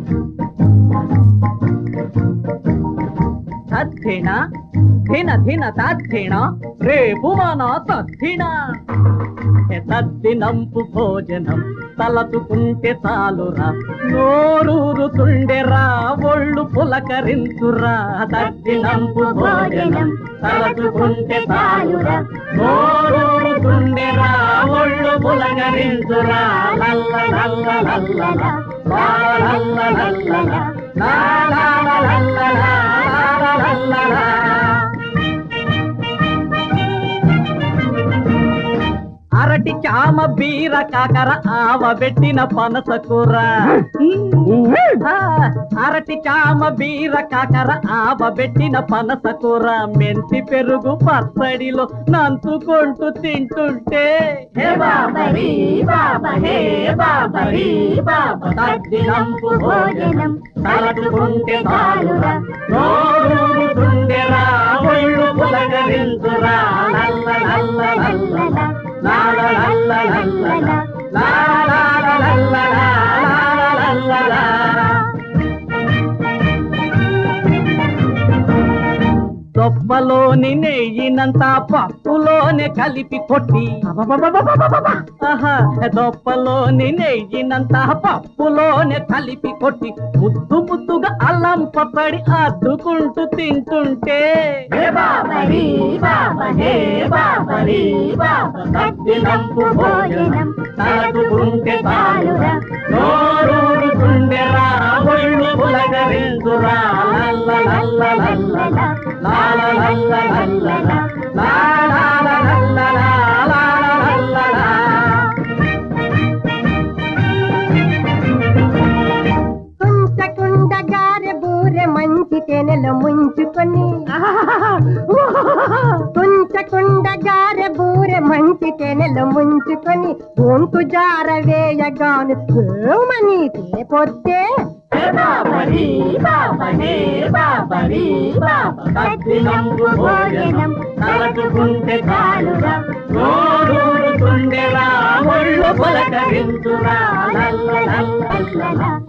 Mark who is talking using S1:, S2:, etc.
S1: తద్ధిణ ధిన ధిన తద్ధిణ రేపు మన తద్ధిణ ఏ తద్దినంపు భోజనం తలచుకుంటే చాలురా నోరూరుతుండెరా ఒళ్ళు పులకరించురా తద్దినంపు భోజనం తలచుకుంటే చాలురా నోరూరుతుండెరా ఒళ్ళు పులకరించురా లల్ల లల్ల లల్ల లా, లల్ల లల్ల లా, లా లా లా లల్ల లా, లా లా లల్ల లా. అరటి చామ బీర కాకర ఆవ పెట్టిన పనస కూర ఆ, అరటి చామ బీర కాకర ఆవ పెట్టిన పనస కూర మెంతి పెరుగు పచ్చడిలో నంచుకుంటూ తింటుంటే హే బాబరీ బాబా హే బాబరీ బాబా తద్దినంపు భోజనం తలచుకుంటే చాలురా నోరూరుతుండెరా ఒళ్ళు పులకరించురా లల్ల లల్ల లల్ల లా, లాల లల్ల లల్ల లా, లాల లల్ల లా, లాల లల్ల లా. దొప్పలోని నెయ్యినంత పప్పులోనే కలిపి కొట్టి ఆహా, దొప్పలోని నెయ్యినంత పప్పులోనే కలిపి కొట్టి ముద్దు ముద్దుగా అల్లం పప్పడి అద్దుకుంటూ తింటుంటే హే బాబరీ బాబా హే బాబరీ బాబా తద్దినంపు భోజనం తలచుకుంటే చాలురా నోరూరుతుండెరా ఒళ్ళు పులకరించురా లల్ల లల్ల లల్ల లా, లాల లల్ల లల్ల లా, లాల లల్ల లా, లాల లల్ల లా.
S2: కుంచకుండ గారె బూరె మంచి తేనెలో ముంచుకొని కుంచకుండ గారె బూరె మంచి తేనెలో ముంచుకొని గొంతు జార వేయగాను మని తేపొత్తే
S1: హే బాబరీ బాబా హే బాబరీ బాబా తద్దినంపు భోజనం తలచుకుంటే చాలురా నోరూరుతుండెరా ఒళ్ళు పులకరించురా లల్ల లల్ల లల్ల లా,